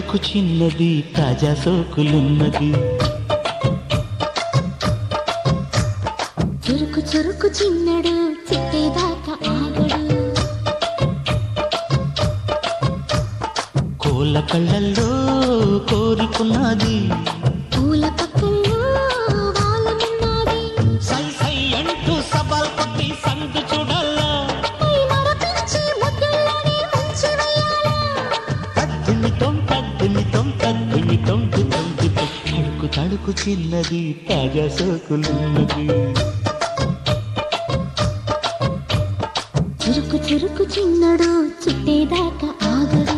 తడుకు చిన్నది తాజా సోకులున్నది చురుకు చురుకు చిన్నడు చిట్టేదాకా ఆగడు కోళ్ళ కళ్ళల్లో కోరుకున్నది పూల పక్కల్లో వాలనున్నది సై సై అంటూ సవాల్ కొట్టి సందు చూడాలా పై మరపించి ముద్దుల్లోనే ముంచి వెయ్యాలా తద్దుమితం తద్దుమితం తద్దుమితం తుతంతుతం తడుకు తడుకు చిన్నది తాజా సోకులున్నది చురుకు చురుకు చిన్నడు చిట్టేదాకా ఆగడు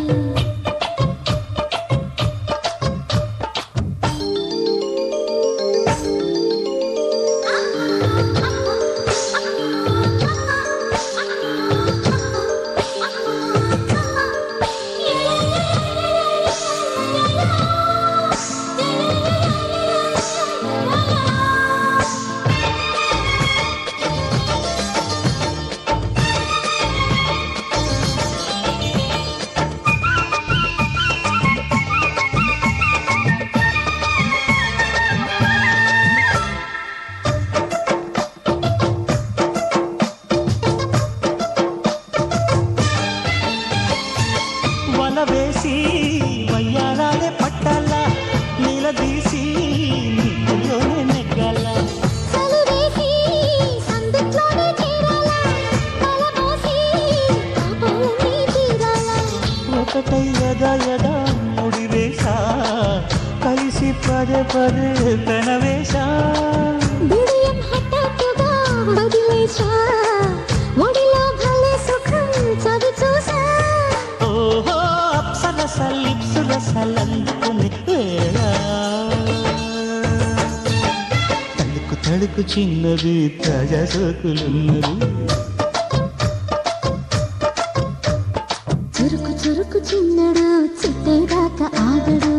వల వేసి వయ్యారాలే పట్టాలా నిలదీసి నీటిలోనే నెగ్గాల చలివేసి సందిట్లోనే చేరాలా తలమోసి పాపాలన్నీ తీరాలా ఒకటై యదా యదా ముడివేశా కలిసి పదే పదే పెనవేశా బిడియం హఠాత్తుగా వదిలేశా ఒడిలో భలే సుఖం చవి చూసా ఓహో అప్సరస లిప్సు రసలందుకుని వేళ తడుకు తడుకు చిన్నది తాజా సోకులున్నది చురుకు చురుకు చిన్నడు చిట్టేదాకా ఆగడు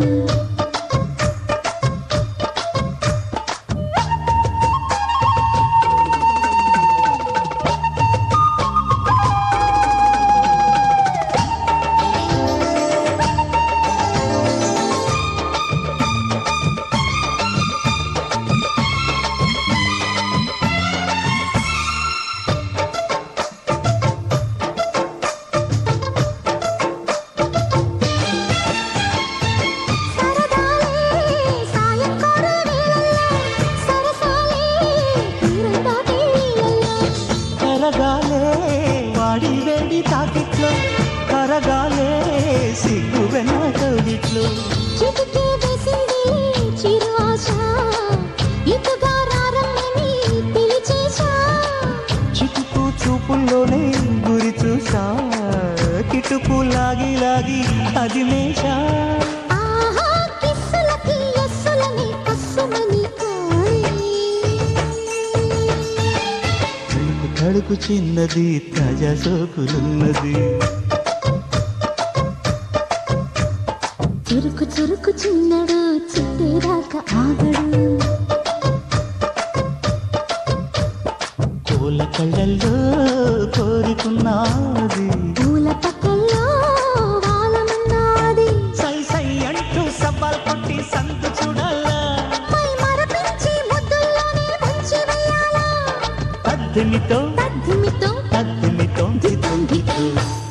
సరదాలే సాయంకాల వేళల్లో సరసాలే తీరం దాటే నీళ్ళల్లో కరగాలే వాడి వేడి తాకిట్లో కరగాలే సిగ్గు వెన్న కవిట్లో చిటికే వేసింది చిరు ఆశ ఇటుగా రారమ్మని పిలిచేశా చిటుకు చూపుల్లోనే గురి చూసా కిటుకు లాగి లాగి అది మేషా ఆహా కిస్సులకి ఎస్సులని కస్సుమని కోరి తడుకు తడుకు చిన్నది తాజా సోకులున్నది చురుకు చురుకు చిన్నడు చిట్టేదాకా ఆగడు కోల కళ్ళల్లో కోరుకున్నది పూల పక్కల్లో వాలమున్నది సై సై అంటూ సవాల్ కొట్టి సందు చూడాలా పై మరపించి ముద్దుల్లోనే ముంచి వెయ్యాలా పద్దెనితో తద్దిమితో పద్దెనితో దిద్దు దిద్దు